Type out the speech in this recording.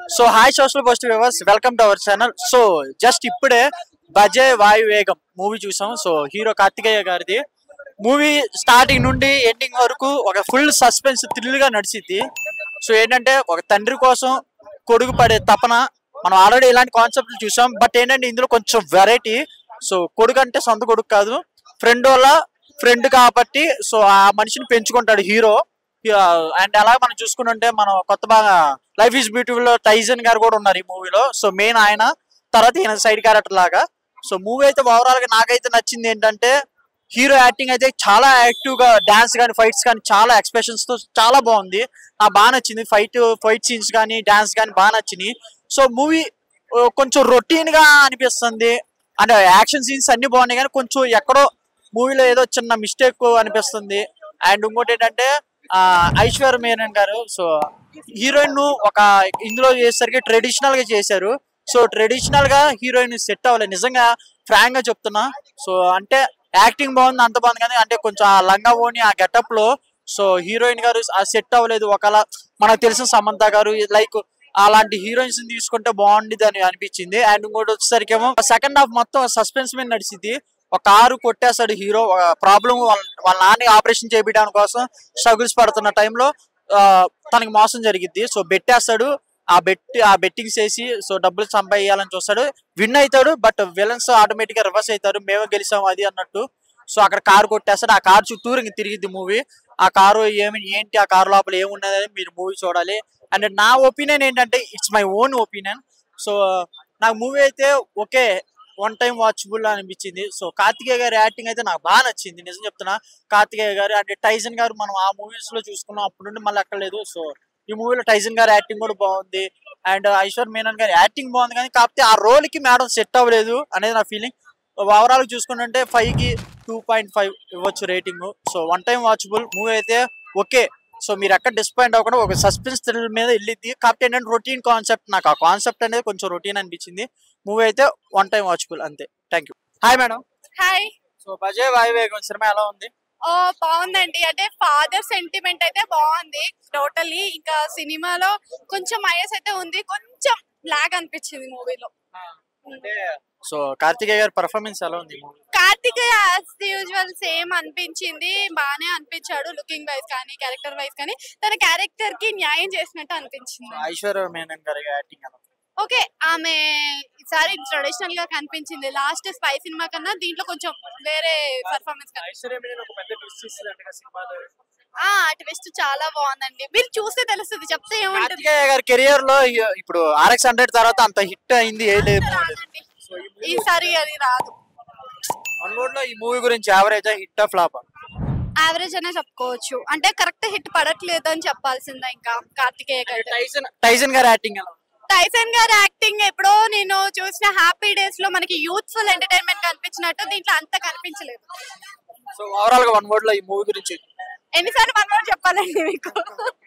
So hi social post viewers welcome to our channel so just ఇప్పుడే బజే వాయు వేగం movie చూసాం సో హీరో కార్తికేయ గారిది మూవీ స్టార్టింగ్ నుండి ఎండింగ్ వరకు ఒక ఫుల్ సస్పెన్స్ థ్రిల్ గా నడిచిద్ది సో ఏంటంటే ఒక తండ్రి కోసం కొడుకు పడే తపన మనం ఆల్రెడీ ఇలాంటి కాన్సెప్ట్లు చూసాం బట్ ఏంటంటే ఇందులో కొంచెం వెరైటీ సో కొడుకు అంటే సొంత కొడుకు కాదు ఫ్రెండ్ వల్ల ఫ్రెండ్ కాబట్టి సో ఆ మనిషిని పెంచుకుంటాడు హీరో అండ్ అలా మనం చూసుకుంటుంటే మనం కొత్త బాగా లైఫ్ ఈజ్ బ్యూటిఫుల్ లో టైజన్ గారు కూడా ఉన్నారు ఈ మూవీలో సో మెయిన్ ఆయన తర్వాత ఈయన సైడ్ క్యారెక్టర్ లాగా సో మూవీ అయితే ఓవరాల్ గా నాకైతే నచ్చింది ఏంటంటే హీరో యాక్టింగ్ అయితే చాలా యాక్టివ్ గా డాన్స్ కానీ ఫైట్స్ కానీ చాలా ఎక్స్ప్రెషన్స్ తో చాలా బాగుంది నాకు బాగా నచ్చింది ఫైట్ ఫైట్ సీన్స్ కానీ డాన్స్ కానీ బాగా నచ్చినాయి సో మూవీ కొంచెం రొటీన్ గా అనిపిస్తుంది అంటే యాక్షన్ సీన్స్ అన్ని బాగున్నాయి కానీ కొంచెం ఎక్కడో మూవీలో ఏదో చిన్న మిస్టేక్ అనిపిస్తుంది అండ్ ఇంకోటి ఏంటంటే ఆ, ఐశ్వర్య మేనన్ గారు సో హీరోయిన్ ను ఒక ఇందులో చేసేసరికి ట్రెడిషనల్ గా చేశారు సో ట్రెడిషనల్ గా హీరోయిన్ సెట్ అవ్వలేదు నిజంగా ఫ్రాంక్ గా చెప్తున్నా సో అంటే యాక్టింగ్ బాగుంది అంత బాగుంది కానీ అంటే కొంచెం ఆ లంగా ఓని ఆ గెటప్ లో సో హీరోయిన్ గారు ఆ సెట్ అవ్వలేదు ఒకలా మనకు తెలిసిన సమంత గారు లైక్ అలాంటి హీరోయిన్స్ తీసుకుంటే బాగుండేది అని అనిపించింది అండ్ ఇంకోటి వచ్చేసరికి ఏమో సెకండ్ హాఫ్ మొత్తం సస్పెన్స్ మీద నడిచింది ఒక కారు కొట్టేస్తాడు హీరో ప్రాబ్లం వాళ్ళ వాళ్ళ నాన్న ఆపరేషన్ చేయించడానికి కోసం స్ట్రగుల్స్ పడుతున్న టైంలో తనకి మోసం జరిగిద్ది సో బెట్టేస్తాడు ఆ బెట్ ఆ బెట్టింగ్స్ వేసి సో డబ్బులు సంపాదించాలని చూస్తాడు విన్ అవుతాడు బట్ విలన్స్ ఆటోమేటిక్ గా రివర్స్ అవుతారు మేమే గెలిచాం అది అన్నట్టు సో అక్కడ కారు కొట్టేస్తాడు ఆ కారు చుట్టూరు ఇంక తిరిగిద్ది మూవీ ఆ కారు ఏమి ఏంటి ఆ కారు లోపల ఏమున్నది మీరు మూవీ చూడాలి అండ్ నా ఒపీనియన్ ఏంటంటే it's my own opinion so నాకు మూవీ అయితే ఓకే వన్ టైం వాచబుల్ అనిపించింది సో కార్తికేయ గారి యాక్టింగ్ అయితే నాకు బాగా నచ్చింది నిజం చెప్తున్నా కార్తికేయ గారు అంటే టైజన్ గారు మనం ఆ మూవీస్ లో చూసుకున్నాం అప్పుడు నుండి మళ్ళీ ఎక్కలేదు సో ఈ మూవీలో టైజన్ గారి యాక్టింగ్ కూడా బాగుంది అండ్ ఐశ్వర్ మేనన్ గారి యాక్టింగ్ బాగుంది కానీ కాకపోతే ఆ రోల్ కి మేడం సెట్ అవ్వలేదు అనేది నా ఫీలింగ్ ఓవరాల్ చూసుకుంటుంటే ఫైవ్ కి టూ పాయింట్ ఫైవ్ ఇవ్వచ్చు rating so one time watchable movie అయితే ఓకే సో మీరు ఎక్కడ డిసప్పాయింట్ అవ్వకుండా ఒక సస్పెన్స్ థ్రిల్ మీద వెళ్ళింది కాకపోతే ఏంటంటే రొటీన్ కాన్సెప్ట్ నాకు ఆ కాన్సెప్ట్ అనేది కొంచెం రొటీన్ అనిపించింది మూవీ అయితే వన్ టైం వాచబుల్ అంతే thank you hi madam hi so Bhaje వాయువేగం సినిమా ఎలా ఉంది ఓ బాగుందండి అంటే ఫాదర్ సెంటిమెంట్ అయితే బాగుంది టోటల్లీ ఇంకా సినిమాలో కొంచెం ఐఎస్ అయితే ఉంది కొంచెం బ్లాక్ అనిపించింది మూవీలో అంటే సో కార్తికేయ గారి పర్ఫార్మెన్స్ ఎలా ఉంది movie Karthik as usual same అనిపించింది బాగానే అనిపించాడు లుకింగ్ వైజ్ కానీ క్యారెక్టర్ వైజ్ కానీ తన క్యారెక్టర్ కి న్యాయం చేసినట్టు అనిపించింది ఐశ్వర్య మేనన్ గారి యాక్టింగ్ ఎలా ఉంది? ఓకే ఆమె ఈసారి ట్రెడిషనల్ గా కనిపించింది లాస్ట్ స్పై సినిమా కన్నా దీంట్లో కొంచెం వేరే పర్ఫార్మెన్స్ ఐశ్వర్య మేనన్ ఒక పెద్ద ట్విస్ట్ ఇస్తుంది అంటే సినిమాలో ఆ ట్విస్ట్ చాలా బాగుందండి మీరు చూస్తే తెలుస్తుంది చెప్తే ఏముంటుంది కార్తికేయ గారి కెరియర్ లో ఇ- ఇప్పుడు ఆర్ఎక్స్ హండ్రెడ్ తర్వాత అంత హిట్ అయింది ఏ లేదు రాదండి. ఈసారి అది రాదు వన్ వర్డ్ లో ఈ మూవీ గురించి యావరేజ్ హిట్ ఫ్లాప్ యావరేజ్ అనే చెప్పుకోవచ్చు అంటే కరెక్ట్ హిట్ పడట్లేదు అని చెప్పాల్సిందే ఇంకా కార్తికేయ గారు టైసన్ టైసన్ గారి యాక్టింగ్ ఎలా ఉంది? టైసన్ గారి యాక్టింగ్ ఎప్పుడో నేను చూసిన హ్యాపీ డేస్ లో మనకి యూత్ఫుల్ ఎంటర్టైన్మెంట్ కనిపించినట్టు దీంట్లో అంత కనిపించలేదు సో ఓవరాల్ గా వన్ వర్డ్ లో ఈ మూవీ గురించి ఎన్నిసార్లు వన్ వర్డ్ చెప్పాలండి మీకు